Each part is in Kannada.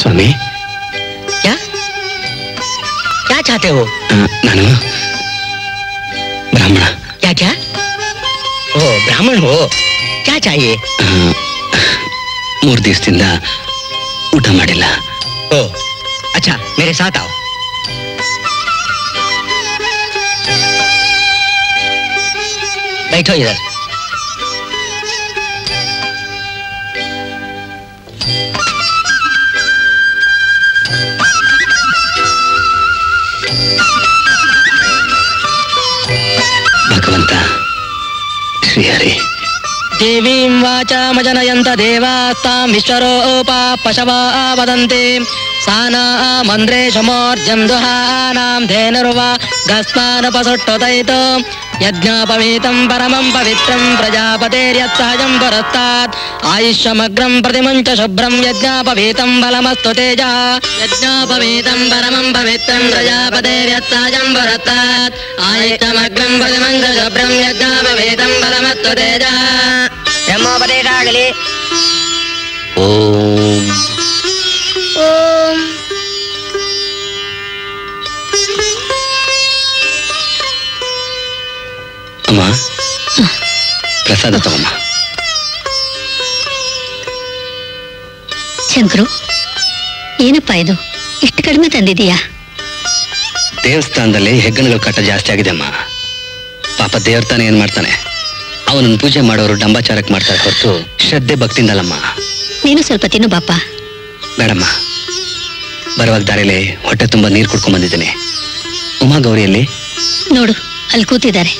ಸ್ವಾಮಿ क्या क्या चाहते हो ಆ, ನಾನು ಬ್ರಾಹ್ಮಣ क्या क्या ओ ब्राह्मण हो क्या चाहिए ಆ, ಮೂರು ದಿವಸದಿಂದ ಊಟ ಮಾಡಿಲ್ಲ ओ अच्छा मेरे साथ आओ बैठो इधर ಭಗವಂತ ಶ್ರೀಹರಿ देवीं वाचामजनयन्त देवास्तां विश्वरूपा पशवा वदन्ति सा न मन्द्रेशमोर्जं दुहानां धेनुर्वा गस्मानुपसुष्टुतैतो यज्ञोपवीतं परमं पवित्रं प्रजापतेर्यत्सहजं पुरस्तात् आयुष्यमग्रं प्रतिमुञ्च शुभ्रं यज्ञोपवीतं बलमस्तु तेजः यज्ञोपवीतं परमं पवित्रं प्रजापतेर्यत्सहजं पुरस्तात् आयुष्यमग्रं प्रतिमुञ्च शुभ्रं यज्ञोपवीतं बलमस्तु तेजः ಬ್ರಹ್ಮೋಪದೇಶಾಗಲಿ ಓಂ ಓಂ ಅಮ್ಮ ಪ್ರಸಾದ ತಗೊಮ್ಮ ಶಂಕರು ಏನಪ್ಪ ಇದು ಇಷ್ಟು ಕಡಿಮೆ ತಂದಿದೀಯಾ ದೇವಸ್ಥಾನದಲ್ಲಿ ಹೆಗ್ಗಣಗಳ ಕಟ್ಟ ಜಾಸ್ತಿ ಆಗಿದೆ ಅಮ್ಮ ಪಾಪ ದೇವ್ರ ತಾನೇ ಏನ್ ಮಾಡ್ತಾನೆ ಅವನನ್ನ ಪೂಜೆ ಮಾಡೋರು ಡಂಬಾಚಾರಕ್ಕೆ ಮಾಡ್ತಾರೆ ಹೊರತು ಶ್ರದ್ಧೆ ಭಕ್ತಿಯಿಂದಲ್ಲಮ್ಮ ನೀನು ಸ್ವಲ್ಪ ತಿನ್ನು ಬಾಪ ಬೇಡಮ್ಮ ಬರುವಾಗ ದಾರಿಲಿ ಹೊಟ್ಟೆ ತುಂಬ ನೀರು ಕುಡ್ಕೊಂಡ್ ಬಂದಿದ್ದೀನಿ ಉಮಾ ಗೌರಿಯಲ್ಲಿ ನೋಡು ಅಲ್ಲಿ ಕೂತಿದ್ದಾರೆ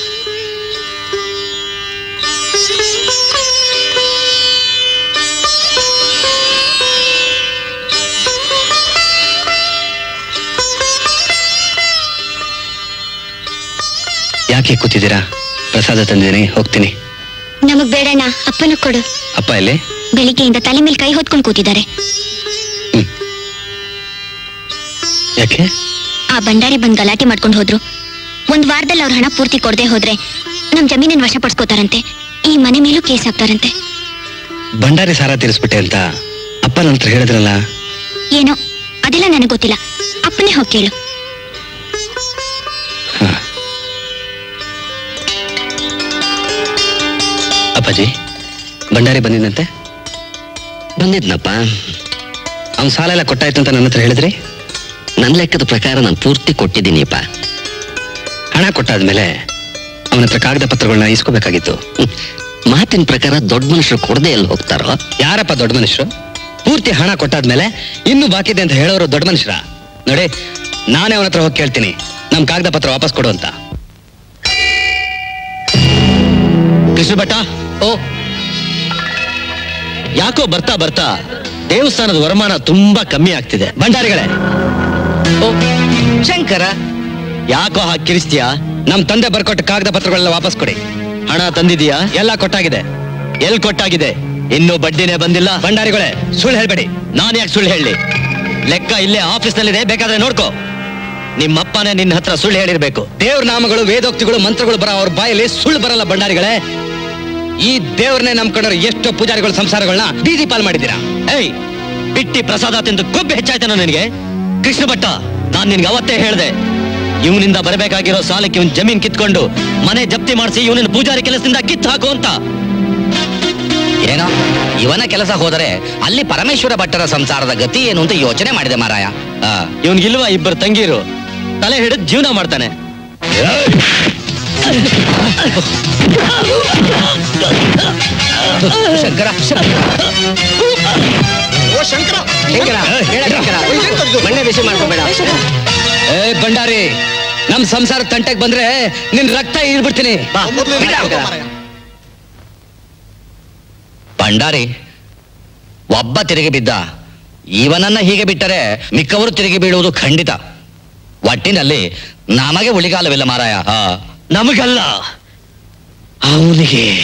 ಯಾಕೆ ಕೂತಿದ್ದೀರಾ ಪ್ರಸಾದ ತಂದಿದ್ದೀನಿ ಹೋಗ್ತೀನಿ ನಮಗ್ ಬೇಡಣ್ಣ ಅಪ್ಪನ ಕೊಡು ಅಪ್ಪ ಎಲ್ಲಿ ಬೆಳಿಗ್ಗೆಯಿಂದ ತಲೆ ಮೇಲೆ ಕೈ ಹೊತ್ಕೊಂಡು ಕೂತಿದ್ದಾರೆ ಯಾಕೆ ಆ ಭಂಡಾರಿ ಬಂದ್ ಗಲಾಟೆ ಮಾಡ್ಕೊಂಡು ಹೋದ್ರು ಒಂದ್ ವಾರದಲ್ಲಿ ಅವ್ರ ಹಣ ಪೂರ್ತಿ ಕೊಡದೆ ಹೋದ್ರೆ ನಮ್ ಜಮೀನನ್ನ ವಶಪಡಿಸ್ಕೋತಾರಂತೆ ಈ ಮನೆ ಮೇಲೂ ಕೇಸ್ ಹಾಕ್ತಾರಂತೆ ಭಂಡಾರಿ ಸಾರ ತೀರಿಸ್ಬಿಟ್ಟೆ ಅಂತ ಅಪ್ಪ ನನ್ನ ಹತ್ರ ಹೇಳಿದ್ರಲ್ಲ ಏನೋ ಅದೆಲ್ಲ ನನಗೆ ಗೊತ್ತಿಲ್ಲ ಅಪ್ಪನೇ ಹೋಗಿ ಕೇಳು ಅಪ್ಪಾಜಿ ಭಂಡಾರಿ ಬಂದಿದ್ದಂತೆ ಬಂದಿದ್ನಪ್ಪ ಅವ್ನ ಸಾಲ ಎಲ್ಲ ಕೊಟ್ಟಾಯ್ತು ಅಂತ ನನ್ನ ಹತ್ರ ಹೇಳಿದ್ರಿ ನನ್ನ ಲೆಕ್ಕದ ಪ್ರಕಾರ ನಾನು ಪೂರ್ತಿ ಕೊಟ್ಟಿದ್ದೀನಿಪ್ಪ ಹಣ ಕೊಟ್ಟಾದ್ಮೇಲೆ ಅವನ ಹತ್ರ ಕಾಗದ ಪತ್ರಗಳನ್ನ ಇಸ್ಕೋಬೇಕಾಗಿತ್ತು ಮಾತಿನ ಪ್ರಕಾರ ದೊಡ್ಡ ಮನುಷ್ಯರು ಕೊಡದೆ ಎಲ್ಲಿ ಹೋಗ್ತಾರೋ ಯಾರಪ್ಪ ದೊಡ್ಡ ಮನುಷ್ಯರು ಪೂರ್ತಿ ಹಣ ಕೊಟ್ಟಾದ್ಮೇಲೆ ಇನ್ನೂ ಬಾಕಿ ಇದೆ ಅಂತ ಹೇಳೋರು ದೊಡ್ಡ ಮನುಷ್ಯರ ನೋಡಿ ನಾನೇ ಅವನ ಹತ್ರ ಹೋಗಿ ಕೇಳ್ತೀನಿ ನಮ್ ಕಾಗದ ಪತ್ರ ವಾಪಸ್ ಕೊಡು ಅಂತ ಕೃಷ್ಣ ಭಟ್ಟ ಓ ಯಾಕೋ ಬರ್ತಾ ಬರ್ತಾ ದೇವಸ್ಥಾನದ ವರಮಾನ ತುಂಬಾ ಕಮ್ಮಿ ಆಗ್ತಿದೆ ಭಂಡಾರಿಗಳೇ ಓ ಶಂಕರ ಯಾಕೋ ಹಾಗೆ ಕಿರಿಸ್ತೀಯಾ ನಮ್ ತಂದೆ ಬರ್ಕೊಟ್ಟ ಕಾಗದ ಪತ್ರಗಳೆಲ್ಲ ವಾಪಸ್ ಕೊಡಿ ಹಣ ತಂದಿದೀಯಾ ಎಲ್ಲ ಕೊಟ್ಟಾಗಿದೆ ಎಲ್ ಕೊಟ್ಟಾಗಿದೆ ಇನ್ನೂ ಬಡ್ಡಿನೇ ಬಂದಿಲ್ಲ ಭಂಡಾರಿಗಳೇ ಸುಳ್ಳು ಹೇಳ್ಬೇಡಿ ನಾನ್ ಯಾಕೆ ಸುಳ್ಳು ಹೇಳಿ ಲೆಕ್ಕ ಇಲ್ಲೇ ಆಫೀಸ್ ನಲ್ಲಿದೆ ಬೇಕಾದ್ರೆ ನೋಡ್ಕೋ ನಿಮ್ಮಪ್ಪನೇ ನಿನ್ನ ಹತ್ರ ಸುಳ್ಳು ಹೇಳಿರ್ಬೇಕು ದೇವ್ರ ನಾಮಗಳು ವೇದೋಕ್ತಿಗಳು ಮಂತ್ರಗಳು ಬರೋ ಅವ್ರ ಬಾಯಲ್ಲಿ ಸುಳ್ಳು ಬರಲ್ಲ ಭಂಡಾರಿಗಳೇ ಈ ದೇವ್ರನ್ನೇ ನಂಬ್ಕೊಂಡ್ರೆ ಎಷ್ಟೋ ಪೂಜಾರಿಗಳ ಸಂಸಾರಗಳನ್ನ ಬೀದಿ ಪಾಲ್ ಮಾಡಿದ್ದೀರಾ ಏಯ್ ಬಿಟ್ಟಿ ಪ್ರಸಾದ ತಿಂದು ಕೊಬ್ಬೆ ಹೆಚ್ಚಾಯ್ತಾನ ನಿನಗೆ ಕೃಷ್ಣ ಭಟ್ಟ ನಾನ್ ನಿನ್ಗೆ ಅವತ್ತೇ ಹೇಳ್ದೆ ಇವನಿಂದ ಬರಬೇಕಾಗಿರೋ ಸಾಲಕ್ಕೆ ಇವನ್ ಜಮೀನ್ ಕಿತ್ಕೊಂಡು ಮನೆ ಜಪ್ತಿ ಮಾಡಿಸಿ ಇವನಿನ ಪೂಜಾರಿ ಕೆಲಸದಿಂದ ಕಿತ್ತು ಹಾಕು ಅಂತ ಏನೋ ಇವನ ಕೆಲಸ ಹೋದರೆ ಅಲ್ಲಿ ಪರಮೇಶ್ವರ ಭಟ್ಟರ ಸಂಸಾರದ ಗತಿ ಏನು ಅಂತ ಯೋಚನೆ ಮಾಡಿದೆ ಮಾರಾಯ ಆ, ಇವನ್ಗಿಲ್ವಾ ಇಬ್ಬರು ತಂಗಿರು ತಲೆ ಹಿಡಿದು ಜೀವನ ಮಾಡ್ತಾನೆ ಶಂಕರ ಶಂಕರ ಮಣ್ಣೆ ಬಿಸಿ ಮಾಡ್ಕೋಬೇಡ ಏ ಭಂಡಾರಿ ನಮ್ ಸಂಸಾರ ತಂಟೆಗೆ ಬಂದ್ರೆ ನಿನ್ ರಕ್ತ ಇರ್ಬಿಡ್ತೀನಿ ಭಂಡಾರಿ ಒಬ್ಬ ತಿರುಗಿ ಬಿದ್ದ ಇವನನ್ನ ಹೀಗೆ ಬಿಟ್ಟರೆ ಮಿಕ್ಕವರು ತಿರುಗಿ ಬೀಳುವುದು ಖಂಡಿತ ಒಟ್ಟಿನಲ್ಲಿ ನಮಗೆ ಉಳಿಗಾಲವಿಲ್ಲ ಮಾರಾಯ ಹಾ ನಮಗಲ್ಲ ಅವನಿಗೆ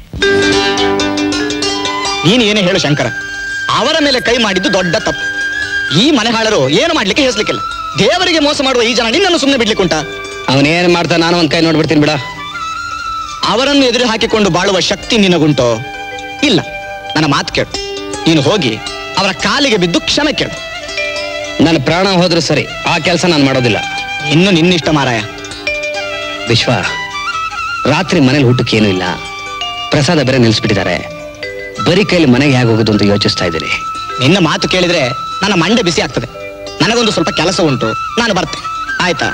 ನೀನು ಏನೇ ಹೇಳು ಶಂಕರ ಅವರ ಮೇಲೆ ಕೈ ಮಾಡಿದ್ದು ದೊಡ್ಡ ತಪ್ಪು ಈ ಮನೆಹಾಳರು ಏನು ಮಾಡ್ಲಿಕ್ಕೆ ಹೆಸಲಿಕ್ಕಿಲ್ಲ ದೇವರಿಗೆ ಮೋಸ ಮಾಡುವ ಈ ಜನ ನಿನ್ನನ್ನು ಸುಮ್ಮನೆ ಬಿಡ್ಲಿಕ್ಕುಂಟ ಅವನೇನ್ ಮಾಡ್ತಾ ನಾನು ಒಂದ್ ಕೈ ನೋಡ್ಬಿಡ್ತೀನಿ ಬಿಡ ಅವರನ್ನು ಎದುರು ಹಾಕಿಕೊಂಡು ಬಾಳುವ ಶಕ್ತಿ ನಿನಗುಂಟೋ ಇಲ್ಲ ನನ್ನ ಮಾತು ಕೇಳು ನೀನು ಹೋಗಿ ಅವರ ಕಾಲಿಗೆ ಬಿದ್ದು ಕ್ಷಮೆ ಕೇಳು ನನ್ನ ಪ್ರಾಣ ಹೋದ್ರೂ ಸರಿ ಆ ಕೆಲಸ ನಾನು ಮಾಡೋದಿಲ್ಲ ಇನ್ನು ನಿನ್ನಿಷ್ಟ ಮಾರಾಯ ವಿಶ್ವ ರಾತ್ರಿ ಮನೇಲಿ ಊಟಕ್ಕೆ ಏನೂ ಇಲ್ಲ ಪ್ರಸಾದ ಬೇರೆ ನಿಲ್ಲಿಸ್ಬಿಟ್ಟಿದ್ದಾರೆ ಬರೀ ಕೈಲಿ ಮನೆಗೆ ಹೇಗೆ ಹೋಗೋದು ಅಂತ ಯೋಚಿಸ್ತಾ ಇದ್ದೀನಿ ನಿನ್ನ ಮಾತು ಕೇಳಿದ್ರೆ ನನ್ನ ಮಂಡೆ ಬಿಸಿ ಆಗ್ತದೆ ನನಗೊಂದು ಸ್ವಲ್ಪ ಕೆಲಸ ಉಂಟು ನಾನು ಬರ್ತೆ ಆಯ್ತಾ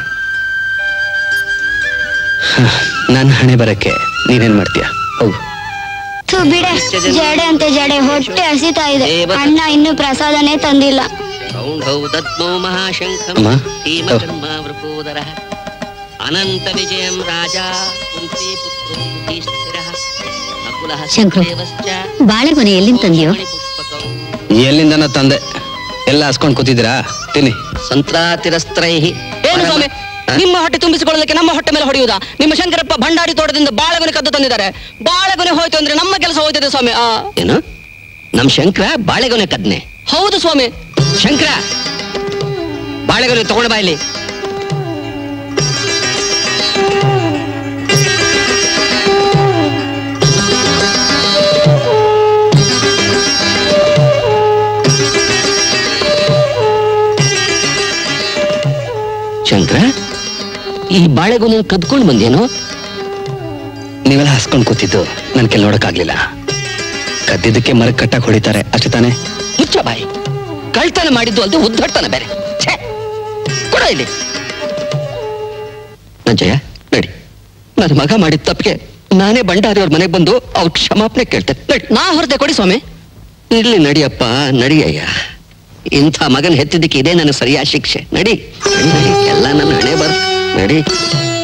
ನನ್ನ ಹಣೆ ಬರಕ್ಕೆ ನೀನೇನ್ ಮಾಡ್ತೀಯ ಹೋಗು ಥು ಬಿಡೆ ಜಡೆ ಅಂತೆ ಜಡೆ ಹೊಟ್ಟೆ ಹಸಿತಾ ಇದೆ ಅಣ್ಣ ಇನ್ನು ಪ್ರಸಾದನೇ ತಂದಿಲ್ಲ ದದ್ಮೋ ಮಹಾಶಂಖಂ ಅಮ್ಮ? ಭೀಮಕರ್ಮ ವೃಕೋದರ ಅನಂತ ವಿಜಯಂ ರಾಜ ಕುಂತಿ ಪುತ್ರೋ ಯುಧಿಷ್ಠಿರಃ ನಕುಲಃ ಶಂಕ್ರು. ಸಹದೇವಶ್ಚ ಬಾಳೆಗೊನೆ ಎಲ್ಲಿಂದ ತಂದಿಯೋ ಪುಷ್ಪಕಂ ಎಲ್ಲಿಂದನೋ ತಂದೆ ಎಲ್ಲ ಹಸ್ಕೊಂಡ್ ಕೂತಿದ್ದೀರಾ ತಿನ್ನಿ ಸಂತ್ರಾತಿರಸ್ತ್ರೈಃ ಏನು ಸ್ವಾಮಿ ನಿಮ್ಮ ಹೊಟ್ಟೆ ತುಂಬಿಸಿಕೊಳ್ಳಲಿಕ್ಕೆ ನಮ್ಮ ಹೊಟ್ಟೆ ಮೇಲೆ ಹೊಡೆಯುವುದಾ ನಿಮ್ಮ ಶಂಕರಪ್ಪ ಭಂಡಾರಿ ತೋಟದಿಂದ ಬಾಳೆಗೊನೆ ಕದ್ದು ತಂದಿದ್ದಾರೆ ಬಾಳೆಗೊನೆ ಹೋಯ್ತು ಅಂದ್ರೆ ನಮ್ಮ ಕೆಲಸ ಹೋಯ್ತದೆ ಸ್ವಾಮಿ ಆ ಏನು ನಮ್ ಶಂಕರ ಬಾಳೆಗೊನೆ ಕದ್ನೆ ಹೌದು ಸ್ವಾಮಿ ಶಂಕರ ಬಾಳೆಗೊನೆ ತಗೊಂಡ ಬಾ ಇಲ್ಲಿ ಶಂಕರ ಈ ಬಾಳೆಗೊನೆ ಕದ್ಕೊಂಡು ಬಂದೇನು ನೀವೆಲ್ಲ ಹಸ್ಕೊಂಡ್ ಕೂತಿದ್ದು ನನ್ ಕೆಲ್ ನೋಡಕ್ಕಾಗ್ಲಿಲ್ಲ ಕದ್ದಿದ್ದಕ್ಕೆ ಮರಕ್ ಕಟ್ಟಕ್ ಹೊಡಿತಾರೆ ಅಷ್ಟೇ ತಾನೇ ಮುಚ್ಚ ಬಾಯಿ ಕಳ್ತನ ಮಾಡಿದ್ದು ಅಲ್ದು ಉದ್ದಡ್ತಾನ ಬೇರೆ ಛೇ! ಕೊಡ ಇಲ್ಲಿ ನಂಜಯ್ಯ ನಡಿ ನನ್ನ ಮಗ ಮಾಡಿದ ತಪ್ಪಿಗೆ ನಾನೇ ಭಂಡಾರಿ ಅವ್ರ ಮನೆಗೆ ಬಂದು ಅವ್ರ ಕ್ಷಮಾಪಣೆ ಕೇಳ್ತೇನೆ ನಡಿ ನಾ ಹೊರತೆ ಕೊಡಿ ಸ್ವಾಮಿ ಇರ್ಲಿ ನಡಿಯಪ್ಪ ನಡಿಯಯ್ಯ ಇಂಥ ಮಗನ್ ಹೆತ್ತಿದ್ದಕ್ಕೆ ಇದೇ ನನಗೆ ಸರಿಯಾದ ಶಿಕ್ಷೆ ನಡಿ ನಡಿ, ನಡಿ ಎಲ್ಲ ನನ್ನ ಹಣೆ ಬರ್ ನಡಿ